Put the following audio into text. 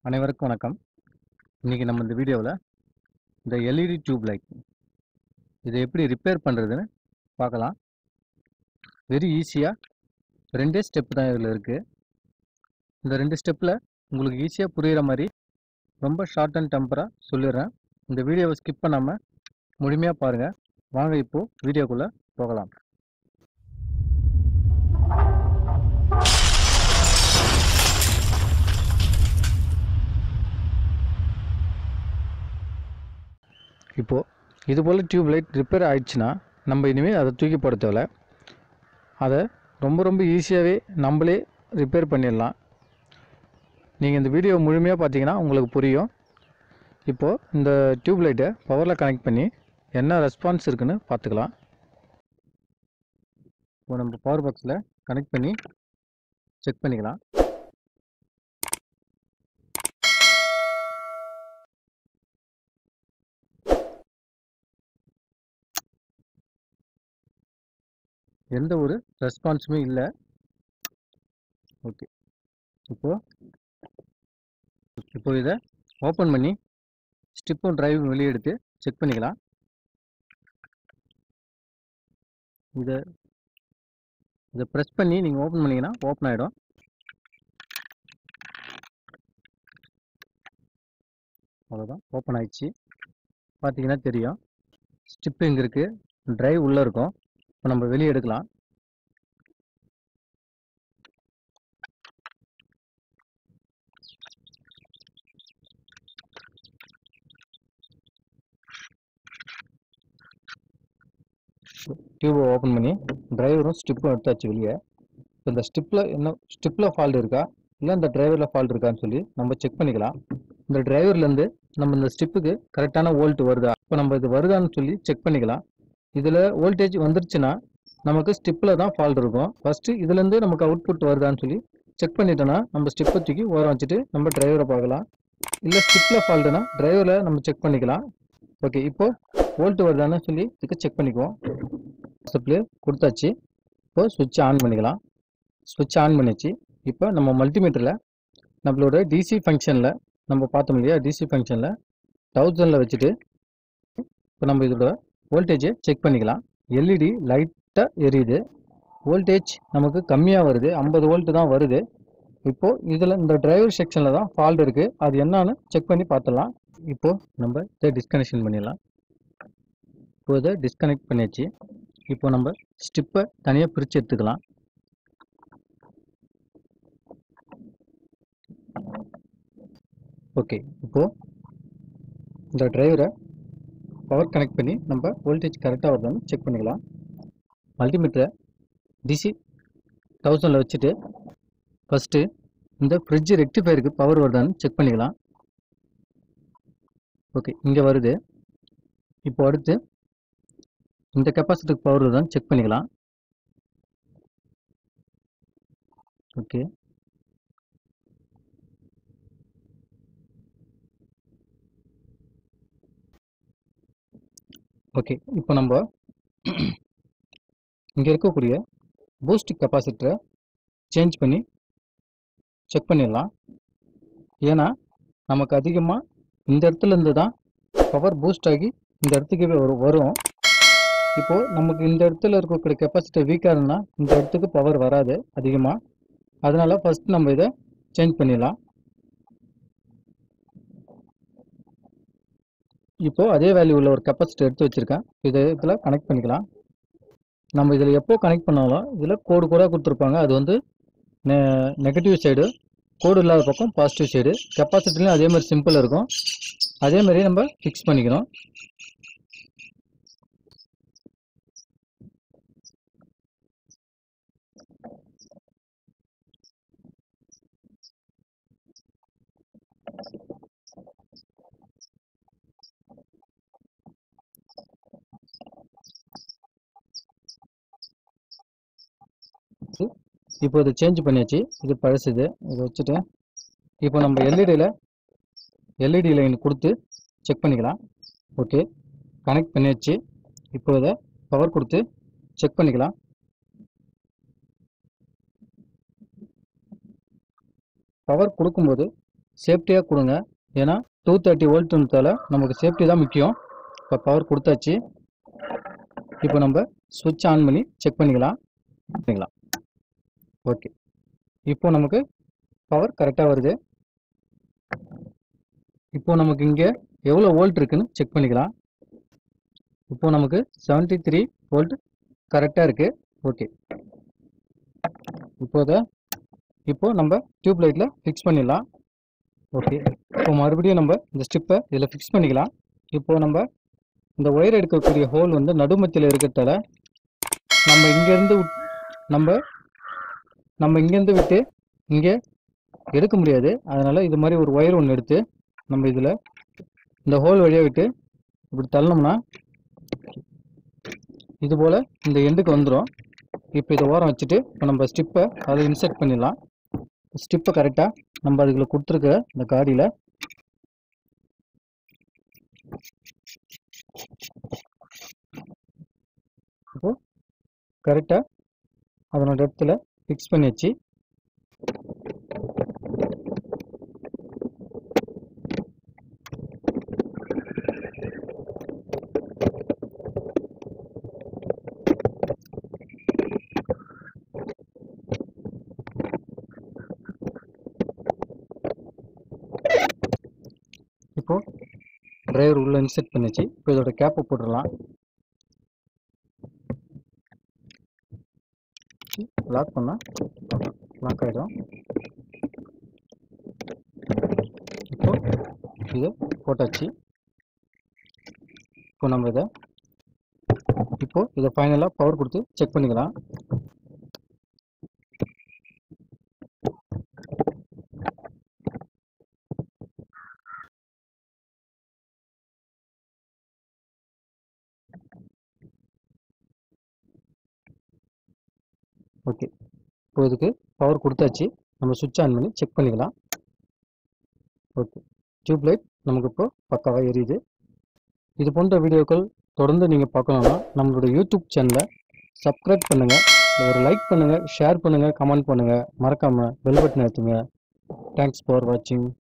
அனைவருக்கும் வணக்கம் இன்றைக்கி நம்ம இந்த வீடியோவில் இந்த எல்இடி டியூப் லைட் இதை எப்படி ரிப்பேர் பண்ணுறதுன்னு பார்க்கலாம் வெரி ஈஸியாக ரெண்டே ஸ்டெப் தான் இதில் இருக்குது இந்த ரெண்டு ஸ்டெப்பில் உங்களுக்கு ஈஸியாக புரிகிற மாதிரி ரொம்ப ஷார்ட் அண்ட் டெம்பராக சொல்லிடுறேன் இந்த வீடியோவை ஸ்கிப் பண்ணாமல் முழுமையாக பாருங்கள் வாங்க இப்போது வீடியோக்குள்ளே போகலாம் இப்போது இது போல் டியூப் லைட் ரிப்பேர் ஆயிடுச்சுன்னா நம்ம இனிமேல் அதை தூக்கி போட தேவையில்ல அதை ரொம்ப ரொம்ப ஈஸியாகவே நம்மளே ரிப்பேர் பண்ணிடலாம் நீங்கள் இந்த வீடியோ முழுமையாக பார்த்தீங்கன்னா உங்களுக்கு புரியும் இப்போது இந்த டியூப் லைட்டை பவரில் கனெக்ட் பண்ணி என்ன ரெஸ்பான்ஸ் இருக்குன்னு பார்த்துக்கலாம் இப்போ நம்ம பவர் பாக்ஸில் கனெக்ட் பண்ணி செக் பண்ணிக்கலாம் எந்த ஒரு ரெஸ்பான்ஸுமே இல்லை ஓகே இப்போ இப்போ இதை ஓப்பன் பண்ணி ஸ்டிப்பும் டிரைவ் வெளியே எடுத்து செக் பண்ணிக்கலாம் இதை இதை ப்ரெஸ் பண்ணி நீங்கள் ஓப்பன் பண்ணிங்கன்னா ஓப்பன் ஆகிடும் அவ்வளோதான் ஓப்பன் ஆயிடுச்சு பார்த்தீங்கன்னா தெரியும் ஸ்டிப்பு இங்கே இருக்குது டிரைவ் உள்ளே இருக்கும் இப்போ நம்ம வெளியே எடுக்கலாம் டியூபை ஓப்பன் பண்ணி டிரைவரும் ஸ்டிப்பும் எடுத்தாச்சு வெளியே இப்போ இந்த ஸ்டிப்பில் என்ன ஸ்டிப்பில் ஃபால்ட் இருக்கா இல்லை இந்த டிரைவரில் ஃபால்ட் இருக்கான்னு சொல்லி நம்ம செக் பண்ணிக்கலாம் இந்த டிரைவர்லேருந்து நம்ம இந்த ஸ்டிப்புக்கு கரெக்டான வோல்ட் வருதா இப்போ நம்ம இது வருதான்னு சொல்லி செக் பண்ணிக்கலாம் இதில் வோல்டேஜ் வந்துருச்சுன்னா நமக்கு ஸ்டிப்பில் தான் ஃபால்ட் இருக்கும் ஃபஸ்ட்டு இதுலேருந்து நமக்கு அவுட்புட் வருதான்னு சொல்லி செக் பண்ணிட்டோன்னா நம்ம ஸ்டிப்பை தூக்கி ஓரம் வச்சுட்டு நம்ம டிரைவரை பார்க்கலாம் இல்லை ஸ்டிப்பில் ஃபால்ட்டுனா டிரைவரை நம்ம செக் பண்ணிக்கலாம் ஓகே இப்போ வோல்ட் வருதான்னு சொல்லி இதுக்கு செக் பண்ணிக்குவோம் வாட்ஸ்அப்லேயே கொடுத்தாச்சு இப்போ சுவிட்ச் ஆன் பண்ணிக்கலாம் சுவிட்ச் ஆன் பண்ணிச்சு இப்போ நம்ம மல்டிமீட்டரில் நம்மளோட டிசி ஃபங்க்ஷனில் நம்ம பார்த்தோம் இல்லையா டிசி ஃபங்க்ஷனில் தௌசண்டில் வச்சுட்டு இப்போ நம்ம இதோட வோல்டேஜை செக் பண்ணிக்கலாம் எல்இடி லைட்டாக எரியுது வோல்டேஜ் நமக்கு கம்மியாக வருது ஐம்பது வோல்ட் தான் வருது இப்போது இதில் இந்த டிரைவர் செக்ஷனில் தான் ஃபால்ட் இருக்குது அது என்னன்னு செக் பண்ணி பார்த்துடலாம் இப்போது நம்ம இதை டிஸ்கனெக்ஷன் பண்ணிடலாம் இப்போ இதை டிஸ்கனெக்ட் பண்ணியாச்சு இப்போ நம்ம ஸ்டிப்பை தனியாக பிரித்து எடுத்துக்கலாம் ஓகே இப்போது இந்த டிரைவரை பவர் கனெக்ட் பண்ணி நம்ம வோல்டேஜ் கரெக்டாக வருதான்னு செக் பண்ணிக்கலாம் மல்டிமீட்டரை டிசி தௌசண்டில் வச்சுட்டு ஃபஸ்ட்டு இந்த ஃப்ரிட்ஜ் ரெக்டிஃபயருக்கு பவர் வருதான்னு செக் பண்ணிக்கலாம் ஓகே இங்கே வருது இப்போ அடுத்து இந்த கெப்பாசிட்டிக்கு பவர் வருதான்னு செக் பண்ணிக்கலாம் ஓகே ஓகே இப்போ நம்ம இங்கே இருக்கக்கூடிய பூஸ்ட் கெப்பாசிட்டரை சேஞ்ச் பண்ணி செக் பண்ணிடலாம் ஏன்னா நமக்கு அதிகமாக இந்த இடத்துல இருந்து தான் பவர் பூஸ்ட் ஆகி இந்த இடத்துக்கு வரும் வரும் இப்போது நமக்கு இந்த இடத்துல இருக்கக்கூடிய கெப்பாசிட்டி வீக்காக இருந்தா இந்த இடத்துக்கு பவர் வராது அதிகமாக அதனால் ஃபஸ்ட் நம்ம இதை சேஞ்ச் பண்ணிடலாம் இப்போது அதே வேல்யூ உள்ள ஒரு கெப்பாசிட்டி எடுத்து வச்சுருக்கேன் இதை இதில் கனெக்ட் பண்ணிக்கலாம் நம்ம இதில் எப்போ கனெக்ட் பண்ணாலும் இதில் கோடு கூட கொடுத்துருப்பாங்க அது வந்து நெகட்டிவ் சைடு கோடு இல்லாத பக்கம் பாசிட்டிவ் சைடு கெப்பாசிட்டிலையும் அதே மாதிரி சிம்பிள் இருக்கும் அதே மாதிரி நம்ம ஃபிக்ஸ் பண்ணிக்கணும் இப்போ இதை சேஞ்ச் பண்ணியாச்சு இது பழசுது இதை வச்சுட்டு இப்போ நம்ம எல்இடியில் எல்இடி லைன் கொடுத்து செக் பண்ணிக்கலாம் ஓகே கனெக்ட் பண்ணியாச்சு இப்போ இதை பவர் கொடுத்து செக் பண்ணிக்கலாம் பவர் கொடுக்கும்போது சேஃப்டியாக கொடுங்க ஏன்னா டூ தேர்ட்டி வோல்ட்ன்றதால நமக்கு சேஃப்டி தான் முக்கியம் இப்போ பவர் கொடுத்தாச்சு இப்போ நம்ம சுவிட்ச் ஆன் பண்ணி செக் பண்ணிக்கலாம் பண்ணிக்கலாம் ஓகே இப்போ நமக்கு பவர் கரெக்டாக வருது இப்போ நமக்கு இங்கே எவ்வளோ வோல்ட் இருக்குன்னு செக் பண்ணிக்கலாம் இப்போ நமக்கு 73 த்ரீ வோல்ட் கரெக்டாக இருக்குது ஓகே இப்போ இதை இப்போ நம்ம டியூப் லைட்டில் ஃபிக்ஸ் பண்ணிடலாம் ஓகே இப்போ மறுபடியும் நம்ம இந்த ஸ்டிப்பை இதில் ஃபிக்ஸ் பண்ணிக்கலாம் இப்போ நம்ம இந்த ஒயர் எடுக்கக்கூடிய ஹோல் வந்து நடுமத்தியில் இருக்கிறதால நம்ம இங்கேருந்து நம்ம நம்ம இங்கேருந்து விட்டு இங்கே எடுக்க முடியாது அதனால் இது மாதிரி ஒரு ஒயர் ஒன்று எடுத்து நம்ம இதில் இந்த ஹோல் வழியாக விட்டு இப்படி தள்ளணும்னா இது போல் இந்த எண்டுக்கு வந்துடும் இப்போ இதை ஓரம் வச்சுட்டு இப்போ நம்ம ஸ்டிப்பை அதை இன்சர்ட் பண்ணிடலாம் ஸ்டிப்பை கரெக்டாக நம்ம அதுக்குள்ள கொடுத்துருக்க இந்த காடியில் இப்போ கரெக்டாக அதனோட இடத்துல ஃபிக்ஸ் பண்ணியாச்சு இப்போ டிரைவர் உள்ள இன்செர்ட் பண்ணிச்சு இப்போ இதோட கேப்பை போட்டுடலாம் லாக் பண்ணா லாக் ஆகிடும் இப்போ இது போட்டாச்சு இப்போ நம்ம இதை இப்போ இதை ஃபைனலாக பவர் கொடுத்து செக் பண்ணிக்கலாம் ஓகே இப்போ இதுக்கு பவர் கொடுத்தாச்சு நம்ம சுவிட்ச் ஆன் பண்ணி செக் பண்ணிக்கலாம் ஓகே டியூப் லைட் நமக்கு இப்போ பக்காவாக எரியுது இது போன்ற வீடியோக்கள் தொடர்ந்து நீங்கள் பார்க்கணுன்னா நம்மளோட யூடியூப் சேனலை சப்ஸ்கிரைப் பண்ணுங்கள் ஒரு லைக் பண்ணுங்கள் ஷேர் பண்ணுங்கள் கமெண்ட் பண்ணுங்கள் மறக்காமல் பெல் பட்டன் ஏற்றுங்க தேங்க்ஸ் ஃபார் வாட்சிங்